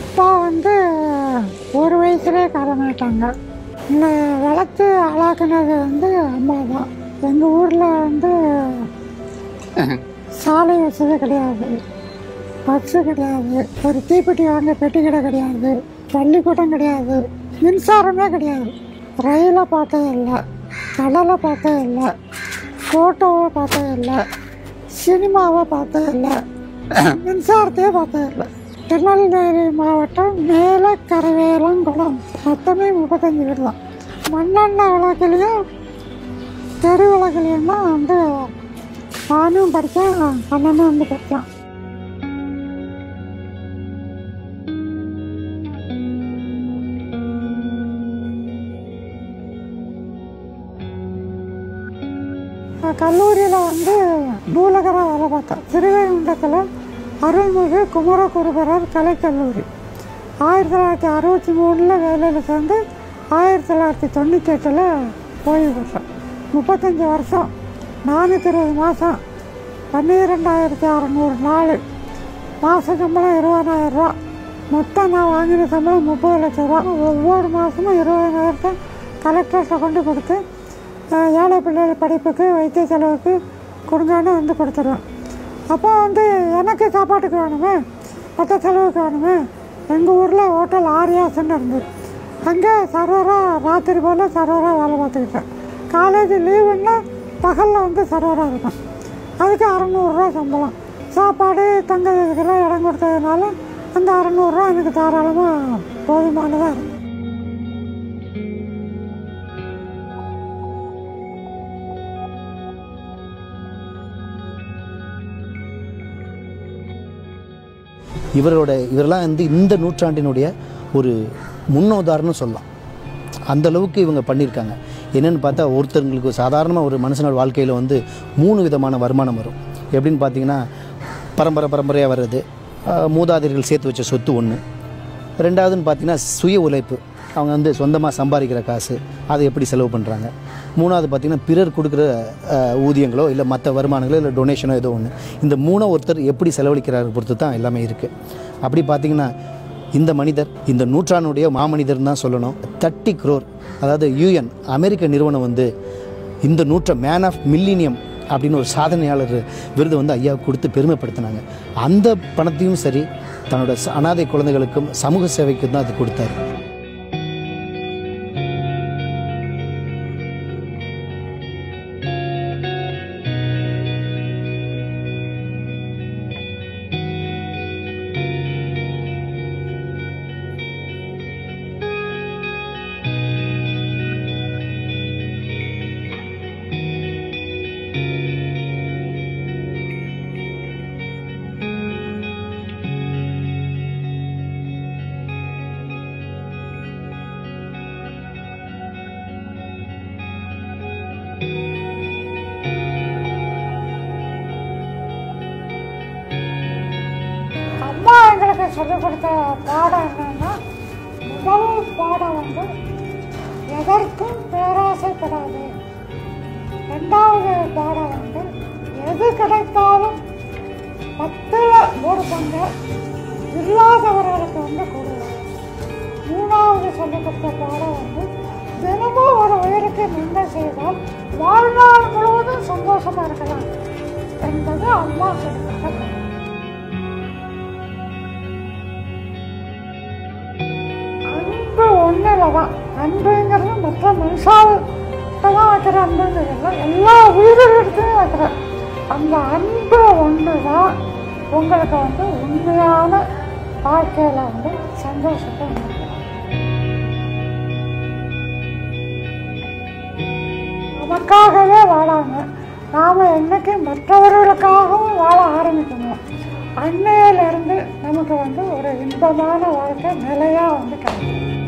அப்பா வந்து ஒரு வயசுலேயே காலமாயிட்டாங்க என்னை வளர்த்து ஆளாக்குனது வந்து அம்மா தான் எங்கள் ஊரில் வந்து சாலை வசதி கிடையாது பஸ்ஸு கிடையாது ஒரு தீப்பெட்டி வாங்க பெட்டி கடை கிடையாது பள்ளிக்கூடம் கிடையாது மின்சாரமே கிடையாது ரயிலை பார்த்தது இல்லை கடலை பார்த்தது இல்லை ஃபோட்டோவை பார்த்தது இல்லை சினிமாவை பார்த்தது இல்லை மின்சாரத்தையே பார்த்தது இல்லை திருநெல்வேலி மாவட்டம் மேல கரவேலங்குளம் மொத்தமே முப்பத்தஞ்சு பேர் தான் மண்ணெண்ணெய் விளக்குலையும் தெரு விளக்குலையும் தான் வந்து நானும் படித்தேன் அண்ணனும் வந்து படித்தான் கல்லூரியில் வந்து நூலகராக வேலை பார்த்தேன் திருவேங்கடத்தில் அருள்மிகு குமரகுருபரர் கலைக்கல்லூரி ஆயிரத்தி தொள்ளாயிரத்தி அறுபத்தி மூணில் வேலையில் சேர்ந்து ஆயிரத்தி தொள்ளாயிரத்தி தொண்ணூற்றி எட்டில் ஓய்வு பெற்றேன் முப்பத்தஞ்சு வருஷம் நானூற்றி இருபது மாதம் பன்னிரெண்டாயிரத்தி அறநூறு நாள் மாத சம்பளம் இருபதாயிரம் ரூபா மொத்தம் நான் வாங்கின சம்பளம் முப்பது லட்சம் ரூபா ஒவ்வொரு மாதமும் இருபதாயிரத்தை கலெக்டர்ஸை கொண்டு கொடுத்து அஹ், ஏழை பிள்ளைகள் படிப்புக்கு வைத்திய செலவுக்கு கொடுங்கன்னு வந்து கொடுத்துருவேன் அப்போ வந்து எனக்கு சாப்பாட்டுக்கு வேணுமே மற்ற செலவுக்கு வேணுமே எங்கள் ஊரில் ஹோட்டல் ஆரியாஸ்ன்னு இருந்தது அங்கே சர்வராக ராத்திரி போல் சர்வராக வேலை பார்த்துக்கிட்டேன் காலேஜ் லீவுன்னா பகலில் வந்து சர்வராக இருக்கும் அதுக்கு அறநூறுரூவா சம்பளம் சாப்பாடு தங்குறதுக்கெல்லாம் இடம் கொடுத்ததுனால அந்த அறநூறுரூவா எனக்கு தாராளமாக போதுமானதாக இருக்கும் இவரோட இவரெல்லாம் வந்து இந்த நூற்றாண்டினுடைய ஒரு முன்னுதாரணம் சொல்லலாம் அந்த அளவுக்கு இவங்க பண்ணியிருக்காங்க என்னென்னு பார்த்தா ஒருத்தங்களுக்கு சாதாரணமாக ஒரு மனுஷனோட வாழ்க்கையில் வந்து மூணு விதமான வருமானம் வரும் எப்படின்னு பார்த்தீங்கன்னா பரம்பரை பரம்பரையாக வர்றது ஆஹ், மூதாதையர்கள் சேர்த்து வச்ச சொத்து ஒன்று ரெண்டாவதுன்னு பார்த்தீங்கன்னா சுய உழைப்பு அவங்க வந்து சொந்தமாக சம்பாதிக்கிற காசு அதை எப்படி செலவு பண்ணுறாங்க மூணாவது பார்த்தீங்கன்னா பிறர் கொடுக்குற ஆஹ், ஊதியங்களோ இல்லை மற்ற வருமானங்களோ இல்லை டொனேஷனோ ஏதோ ஒன்று இந்த மூணை ஒருத்தர் எப்படி செலவழிக்கிறாரு பொறுத்து தான் எல்லாமே இருக்குது அப்படி பார்த்தீங்கன்னா இந்த மனிதர் இந்த நூற்றாண்டுடைய மாமனிதர்னு தான் சொல்லணும் தேர்ட்டி க்ரோர் அதாவது யூஎன் அமெரிக்க நிறுவனம் வந்து இந்த நூற்ற மேன் ஆஃப் மில்லினியம் அப்படின்னு ஒரு சாதனையாளர் விருது வந்து ஐயா கொடுத்து பெருமைப்படுத்தினாங்க அந்த பணத்தையும் சரி தன்னோட ச- அனாதை குழந்தைகளுக்கும் சமூக சேவைக்கும் தான் அது கொடுத்தாரு அம்மா எங்களுக்கு சொல்லிக் கொடுத்த பாடம் என்னன்னா முதல் பாடம் வந்து எதற்கும் பேராசைப்படாது ரெண்டாவது பாடம் வந்து எது கிடைத்தாலும் பத்தில் ஒரு பங்கு இல்லாதவர்களுக்கு வந்து கொடுவோம் மூணாவது சொல்லிக் கொடுத்த பாடம் வந்து தினமும் ஒரு உயிருக்கு நிந்தை செய்தால் வாழ்நாள் முழுவதும் சந்தோஷமா இருக்கலாம் என்பது அம்மா சொல்லிக் கொடுத்த பாடம். அன்பு ஒன்றில் தான் அன்புங்கிறது மற்ற மனுஷால்கிட்ட தான் வைக்கிற அன்புங்கிறது இல்லை எல்லா உயிரிழத்தையும் வைக்கிற அந்த அன்பு ஒன்று தான் உங்களுக்கு வந்து உண்மையான வாழ்க்கையில் வந்து சந்தோஷத்தை உண்டாக்கும். நமக்காகவே வாழாங்க நாம் என்னைக்கு மற்றவர்களுக்காகவும் வாழ ஆரம்பிக்கணும் அன்னையிலிருந்து நமக்கு வந்து ஒரு இன்பமான வாழ்க்கை நிலையாக வந்து கிடைக்கும்